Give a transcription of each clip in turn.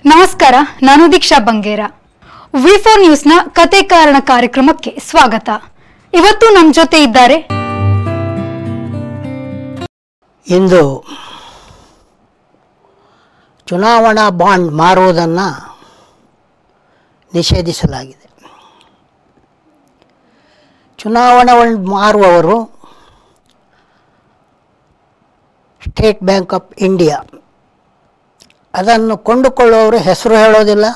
ನಮಸ್ಕಾರ ನಾನು Deeksha Bangera V four ನ್ಯೂಸ್ನ ಕತೆ ಕಾರಣ ಕಾರ್ಯಕ್ರಮಕ್ಕೆ ಸ್ವಾಗತ ಇವತ್ತು ನಮ್ಮ ಜೊತೆ ಇದ್ದಾರೆ ಇಂದು ಚುನಾವಣಾ ಬಾಂಡ್ ಮಾರುವುದನ್ನು ನಿಷೇಧಿಸಲಾಗಿದೆ ಚುನಾವಣಾ ಬಾಂಡ್ ಮಾರುವವರು ಸ್ಟೇಟ್ ಬ್ಯಾಂಕ್ ಆಫ್ ಇಂಡಿಯಾ ಅದನ್ನು ಕೊಂಡುಕೊಳ್ಳುವವರು ಹೆಸರು ಹೇಳೋದಿಲ್ಲ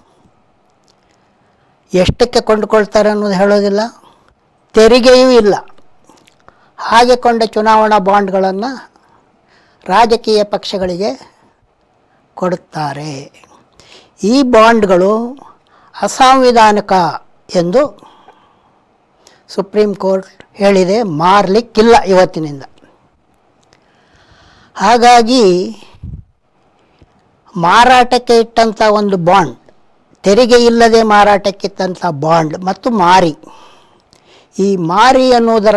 ಎಷ್ಟಕ್ಕೆ ಕೊಂಡುಕೊಳ್ತಾರೆ ಅನ್ನೋದು ಹೇಳೋದಿಲ್ಲ ತೆರಿಗೆಯೂ ಇಲ್ಲ ಹಾಗೆ ಕೊಂಡ ಚುನಾವಣಾ ಬಾಂಡ್ಗಳನ್ನು ರಾಜಕೀಯ ಪಕ್ಷಗಳಿಗೆ ಕೊಡುತ್ತಾರೆ ಈ ಬಾಂಡ್ಗಳು ಅಸಾಂವಿಧಾನಿಕ ಎಂದು ಸುಪ್ರೀಂ ಕೋರ್ಟ್ ಹೇಳಿದೆ ಮಾರಲಿಕ್ಕಿಲ್ಲ ಇವತ್ತಿನಿಂದ ಹಾಗಾಗಿ ಮಾರಾಟಕ್ಕೆ ಇಟ್ಟಂಥ ಒಂದು ಬಾಂಡ್ ತೆರಿಗೆ ಇಲ್ಲದೆ ಮಾರಾಟಕ್ಕಿಟ್ಟಂಥ ಬಾಂಡ್ ಮತ್ತು ಮಾರಿ ಈ ಮಾರಿ ಅನ್ನುವುದರ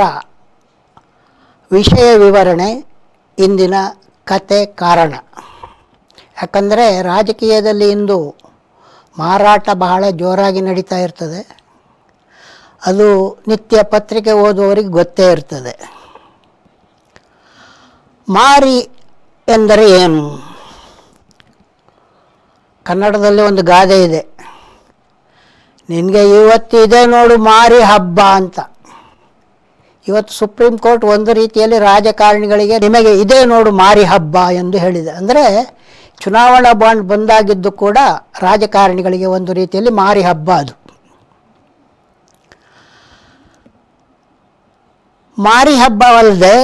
ವಿಷಯ ವಿವರಣೆ ಇಂದಿನ ಕತೆ ಕಾರಣ ಯಾಕಂದರೆ ರಾಜಕೀಯದಲ್ಲಿ ಇಂದು ಮಾರಾಟ ಬಹಳ ಜೋರಾಗಿ ನಡೀತಾ ಇರ್ತದೆ ಅದು ನಿತ್ಯ ಪತ್ರಿಕೆ ಓದುವವರಿಗೆ ಗೊತ್ತೇ ಇರ್ತದೆ ಮಾರಿ ಎಂದರೆ ಏನು ಕನ್ನಡದಲ್ಲಿ ಒಂದು ಗಾದೆ ಇದೆ ನಿನಗೆ ಇವತ್ತು ಇದೆ ನೋಡು ಮಾರಿ ಹಬ್ಬ ಅಂತ ಇವತ್ತು ಸುಪ್ರೀಂ ಕೋರ್ಟ್ ಒಂದು ರೀತಿಯಲ್ಲಿ ರಾಜಕಾರಣಿಗಳಿಗೆ ನಿಮಗೆ ಇದೇ ನೋಡು ಮಾರಿ ಹಬ್ಬ ಎಂದು ಹೇಳಿದೆ ಅಂದರೆ ಚುನಾವಣಾ ಬಾಂಡ್ ಬಂದಾಗಿದ್ದು ಕೂಡ ರಾಜಕಾರಣಿಗಳಿಗೆ ಒಂದು ರೀತಿಯಲ್ಲಿ ಮಾರಿ ಹಬ್ಬ ಅದು ಮಾರಿ ಹಬ್ಬವಲ್ಲದೆ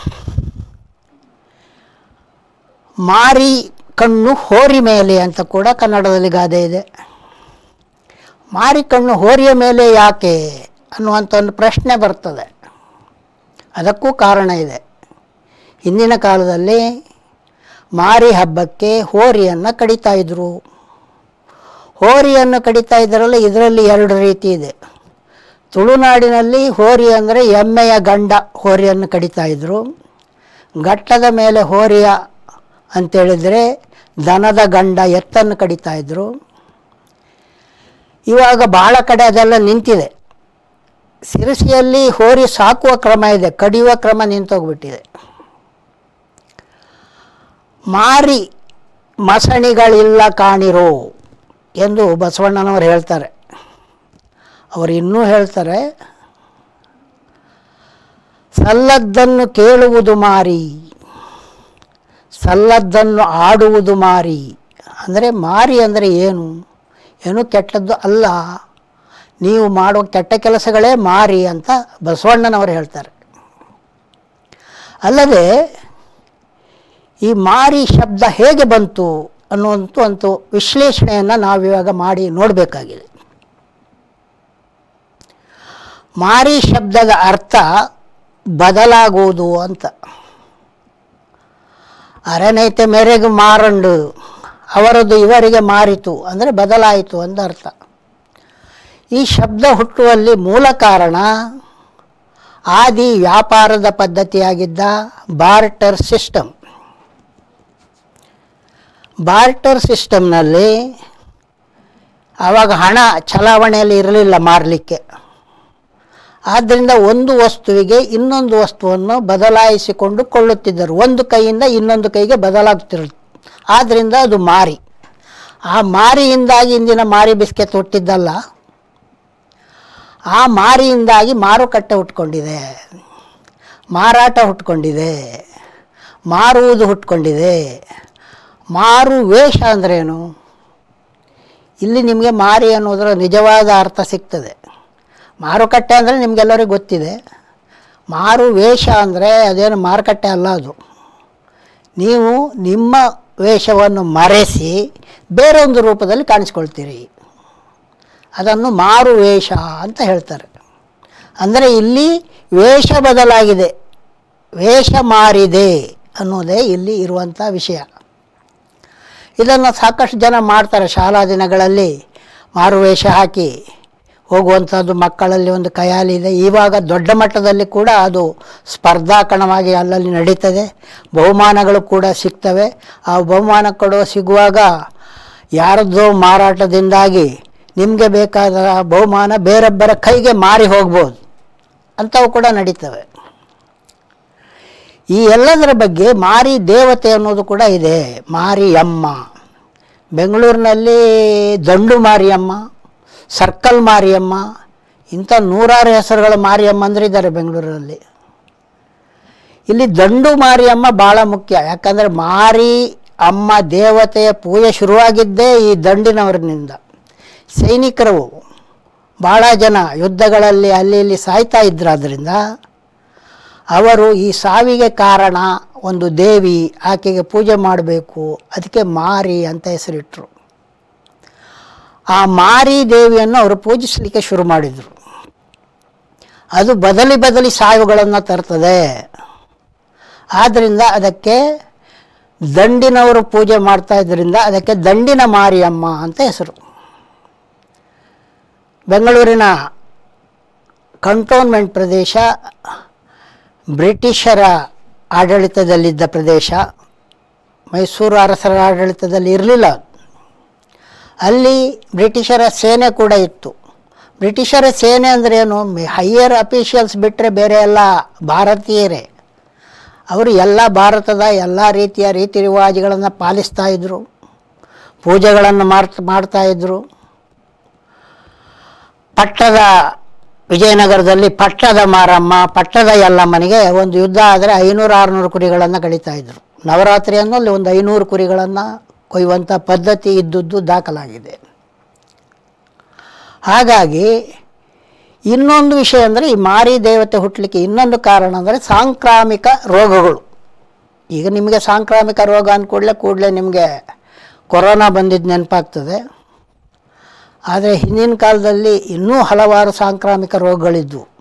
ಮಾರಿ ಕಣ್ಣು ಹೋರಿ ಮೇಲೆ ಅಂತ ಕೂಡ ಕನ್ನಡದಲ್ಲಿ ಗಾದೆ ಇದೆ ಮಾರಿ ಕಣ್ಣು ಹೋರಿಯ ಮೇಲೆ ಯಾಕೆ ಅನ್ನುವಂಥ ಒಂದು ಪ್ರಶ್ನೆ ಬರ್ತದೆ ಅದಕ್ಕೂ ಕಾರಣ ಇದೆ ಹಿಂದಿನ ಕಾಲದಲ್ಲಿ ಮಾರಿ ಹಬ್ಬಕ್ಕೆ ಹೋರಿಯನ್ನು ಕಡಿತಾ ಇದ್ದರು ಹೋರಿಯನ್ನು ಕಡಿತಾ ಇದ್ದರಲ್ಲ ಇದರಲ್ಲಿ ಎರಡು ರೀತಿ ಇದೆ ತುಳುನಾಡಿನಲ್ಲಿ ಹೋರಿ ಅಂದರೆ ಎಮ್ಮೆಯ ಗಂಡ ಹೋರಿಯನ್ನು ಕಡಿತಾ ಇದ್ದರು ಘಟ್ಟದ ಮೇಲೆ ಹೋರಿಯ ಅಂತೇಳಿದರೆ ದನದ ಗಂಡ ಎತ್ತನ್ನು ಕಡಿತಾ ಇದ್ದರು ಇವಾಗ ಬಹಳ ಕಡೆ ಅದೆಲ್ಲ ನಿಂತಿದೆ ಸಿರಸಿಯಲ್ಲಿ ಹೋರಿ ಸಾಕುವ ಕ್ರಮ ಇದೆ ಕಡಿಯುವ ಕ್ರಮ ನಿಂತೋಗ್ಬಿಟ್ಟಿದೆ ಮಾರಿ ಮಸಣಿಗಳಿಲ್ಲ ಕಾಣಿರೋ ಎಂದು ಬಸವಣ್ಣನವರು ಹೇಳ್ತಾರೆ ಅವರು ಇನ್ನೂ ಹೇಳ್ತಾರೆ ಸಲ್ಲದ್ದನ್ನು ಕೇಳುವುದು ಮಾರಿ ಸಲ್ಲದ್ದನ್ನು ಆಡುವುದು ಮಾರಿ ಅಂದರೆ ಮಾರಿ ಅಂದರೆ ಏನು ಏನು ಕೆಟ್ಟದ್ದು ಅಲ್ಲ ನೀವು ಮಾಡುವ ಕೆಟ್ಟ ಕೆಲಸಗಳೇ ಮಾರಿ ಅಂತ ಬಸವಣ್ಣನವರು ಹೇಳ್ತಾರೆ ಅಲ್ಲದೆ ಈ ಮಾರಿ ಶಬ್ದ ಹೇಗೆ ಬಂತು ಅನ್ನುವಂಥ ಒಂದು ವಿಶ್ಲೇಷಣೆಯನ್ನು ನಾವಿವಾಗ ಮಾಡಿ ನೋಡಬೇಕಾಗಿದೆ ಮಾರಿ ಶಬ್ದದ ಅರ್ಥ ಬದಲಾಗುವುದು ಅಂತ ಅರನೈತೆ ಮೇರೆಗೆ ಮಾರಂಡು ಅವರದ್ದು ಇವರಿಗೆ ಮಾರಿತು ಅಂದರೆ ಬದಲಾಯಿತು ಅಂತ ಅರ್ಥ ಈ ಶಬ್ದ ಹುಟ್ಟುವಲ್ಲಿ ಮೂಲ ಕಾರಣ ಆದಿ ವ್ಯಾಪಾರದ ಪದ್ಧತಿಯಾಗಿದ್ದ ಬಾರ್ಟರ್ ಸಿಸ್ಟಮ್ ಬಾರ್ಟರ್ ಸಿಸ್ಟಮ್ನಲ್ಲಿ ಆವಾಗ ಹಣ ಚಲಾವಣೆಯಲ್ಲಿ ಇರಲಿಲ್ಲ ಮಾರಲಿಕ್ಕೆ ಆದ್ದರಿಂದ ಒಂದು ವಸ್ತುವಿಗೆ ಇನ್ನೊಂದು ವಸ್ತುವನ್ನು ಬದಲಾಯಿಸಿಕೊಂಡು ಕೊಳ್ಳುತ್ತಿದ್ದರು ಒಂದು ಕೈಯಿಂದ ಇನ್ನೊಂದು ಕೈಗೆ ಬದಲಾಗುತ್ತಿರು ಆದ್ದರಿಂದ ಅದು ಮಾರಿ ಆ ಮಾರಿಯಿಂದಾಗಿ ಇಂದಿನ ಮಾರಿ ಬಿಸ್ಕೆಟ್ ಹುಟ್ಟಿದ್ದಲ್ಲ ಆ ಮಾರಿಯಿಂದಾಗಿ ಮಾರುಕಟ್ಟೆ ಹುಟ್ಕೊಂಡಿದೆ ಮಾರಾಟ ಹುಟ್ಕೊಂಡಿದೆ ಮಾರುವುದು ಹುಟ್ಕೊಂಡಿದೆ ಮಾರು ವೇಷ ಅಂದ್ರೇನು ಇಲ್ಲಿ ನಿಮಗೆ ಮಾರಿ ಅನ್ನೋದರ ನಿಜವಾದ ಅರ್ಥ ಸಿಗ್ತದೆ ಮಾರುಕಟ್ಟೆ ಅಂದರೆ ನಿಮಗೆಲ್ಲರಿಗೂ ಗೊತ್ತಿದೆ ಮಾರು ವೇಷ ಅಂದರೆ ಅದೇನು ಮಾರುಕಟ್ಟೆ ಅಲ್ಲ ಅದು ನೀವು ನಿಮ್ಮ ವೇಷವನ್ನು ಮರೆಸಿ ಬೇರೊಂದು ರೂಪದಲ್ಲಿ ಕಾಣಿಸ್ಕೊಳ್ತೀರಿ ಅದನ್ನು ಮಾರು ವೇಷ ಅಂತ ಹೇಳ್ತಾರೆ ಅಂದರೆ ಇಲ್ಲಿ ವೇಷ ಬದಲಾಗಿದೆ ವೇಷ ಮಾರಿದೆ ಅನ್ನೋದೇ ಇಲ್ಲಿ ಇರುವಂಥ ವಿಷಯ ಇದನ್ನು ಸಾಕಷ್ಟು ಜನ ಮಾಡ್ತಾರೆ ಶಾಲಾ ದಿನಗಳಲ್ಲಿ ಮಾರುವೇಷ ಹಾಕಿ ಹೋಗುವಂಥದ್ದು ಮಕ್ಕಳಲ್ಲಿ ಒಂದು ಖಯಾಲಿ ಇದೆ ಇವಾಗ ದೊಡ್ಡ ಮಟ್ಟದಲ್ಲಿ ಕೂಡ ಅದು ಸ್ಪರ್ಧಾಕಣವಾಗಿ ಅಲ್ಲಲ್ಲಿ ನಡೀತದೆ ಬಹುಮಾನಗಳು ಕೂಡ ಸಿಗ್ತವೆ ಆ ಬಹುಮಾನ ಕೊಡುವ ಸಿಗುವಾಗ ಯಾರದ್ದೋ ಮಾರಾಟದಿಂದಾಗಿ ನಿಮಗೆ ಬೇಕಾದ ಬಹುಮಾನ ಬೇರೊಬ್ಬರ ಕೈಗೆ ಮಾರಿ ಹೋಗ್ಬೋದು ಅಂಥವು ಕೂಡ ನಡೀತವೆ ಈ ಎಲ್ಲದರ ಬಗ್ಗೆ ಮಾರಿ ದೇವತೆ ಅನ್ನೋದು ಕೂಡ ಇದೆ ಮಾರಿಯಮ್ಮ ಬೆಂಗಳೂರಿನಲ್ಲಿ ದಂಡು ಮಾರಿಯಮ್ಮ ಸರ್ಕಲ್ ಮಾರಿಯಮ್ಮ ಇಂಥ ನೂರಾರು ಹೆಸರುಗಳ ಮಾರಿಯಮ್ಮ ಅಂದ್ರೆ ಇದ್ದಾರೆ ಬೆಂಗಳೂರಲ್ಲಿ ಇಲ್ಲಿ ದಂಡು ಮಾರಿಯಮ್ಮ ಭಾಳ ಮುಖ್ಯ ಯಾಕಂದರೆ ಮಾರಿ ಅಮ್ಮ ದೇವತೆಯ ಪೂಜೆ ಶುರುವಾಗಿದ್ದೇ ಈ ದಂಡಿನವರಿನಿಂದ ಸೈನಿಕರು ಭಾಳ ಜನ ಯುದ್ಧಗಳಲ್ಲಿ ಅಲ್ಲಿ ಇಲ್ಲಿ ಸಾಯ್ತಾ ಇದ್ರಾದ್ರಿಂದ ಅವರು ಈ ಸಾವಿಗೆ ಕಾರಣ ಒಂದು ದೇವಿ ಆಕೆಗೆ ಪೂಜೆ ಮಾಡಬೇಕು ಅದಕ್ಕೆ ಮಾರಿ ಅಂತ ಹೆಸರಿಟ್ಟರು ಆ ಮಾರಿ ದೇವಿಯನ್ನು ಅವರು ಪೂಜಿಸಲಿಕ್ಕೆ ಶುರು ಮಾಡಿದರು ಅದು ಬದಲಿ ಬದಲಿ ಸಾವುಗಳನ್ನು ತರ್ತದೆ ಆದ್ದರಿಂದ ಅದಕ್ಕೆ ದಂಡಿನವರು ಪೂಜೆ ಮಾಡ್ತಾ ಇದ್ದರಿಂದ ಅದಕ್ಕೆ ದಂಡಿನ ಮಾರಿಯಮ್ಮ ಅಂತ ಹೆಸರು ಬೆಂಗಳೂರಿನ ಕಂಟೋನ್ಮೆಂಟ್ ಪ್ರದೇಶ ಬ್ರಿಟಿಷರ ಆಡಳಿತದಲ್ಲಿದ್ದ ಪ್ರದೇಶ ಮೈಸೂರು ಅರಸರ ಆಡಳಿತದಲ್ಲಿ ಇರಲಿಲ್ಲ ಅಲ್ಲಿ ಬ್ರಿಟಿಷರ ಸೇನೆ ಕೂಡ ಇತ್ತು ಬ್ರಿಟಿಷರ ಸೇನೆ ಅಂದರೆ ಏನು ಹೈಯರ್ ಅಫಿಷಿಯಲ್ಸ್ ಬಿಟ್ಟರೆ ಬೇರೆ ಎಲ್ಲ ಭಾರತೀಯರೇ ಅವರು ಎಲ್ಲ ಭಾರತದ ಎಲ್ಲ ರೀತಿಯ ರೀತಿ ರಿವಾಜುಗಳನ್ನು ಪಾಲಿಸ್ತಾ ಇದ್ದರು ಪೂಜೆಗಳನ್ನು ಮಾಡ್ ಮಾಡ್ತಾಯಿದ್ರು ಪಟ್ಟದ ವಿಜಯನಗರದಲ್ಲಿ ಪಟ್ಟದ ಮಾರಮ್ಮ ಪಟ್ಟದ ಯಲ್ಲಮ್ಮನಿಗೆ ಒಂದು ಯುದ್ಧ ಆದರೆ ಐನೂರು ಆರುನೂರು ಕುರಿಗಳನ್ನು ಕಳೀತಾ ಇದ್ರು ನವರಾತ್ರಿ ಅನ್ನೋಲ್ಲಿ ಒಂದು ಐನೂರು ಕುರಿಗಳನ್ನು ಕೊಯ್ಯುವಂಥ ಪದ್ಧತಿ ಇದ್ದದ್ದು ದಾಖಲಾಗಿದೆ ಹಾಗಾಗಿ ಇನ್ನೊಂದು ವಿಷಯ ಅಂದರೆ ಈ ಮಾರಿ ದೇವತೆ ಹುಟ್ಟಲಿಕ್ಕೆ ಇನ್ನೊಂದು ಕಾರಣ ಅಂದರೆ ಸಾಂಕ್ರಾಮಿಕ ರೋಗಗಳು ಈಗ ನಿಮಗೆ ಸಾಂಕ್ರಾಮಿಕ ರೋಗ ಅಂದ ಕೂಡಲೇ ಕೂಡಲೇ ನಿಮಗೆ ಕೊರೋನಾ ಬಂದಿದ್ದು ನೆನಪಾಗ್ತದೆ ಆದರೆ ಹಿಂದಿನ ಕಾಲದಲ್ಲಿ ಇನ್ನೂ ಹಲವಾರು ಸಾಂಕ್ರಾಮಿಕ ರೋಗಗಳಿದ್ವು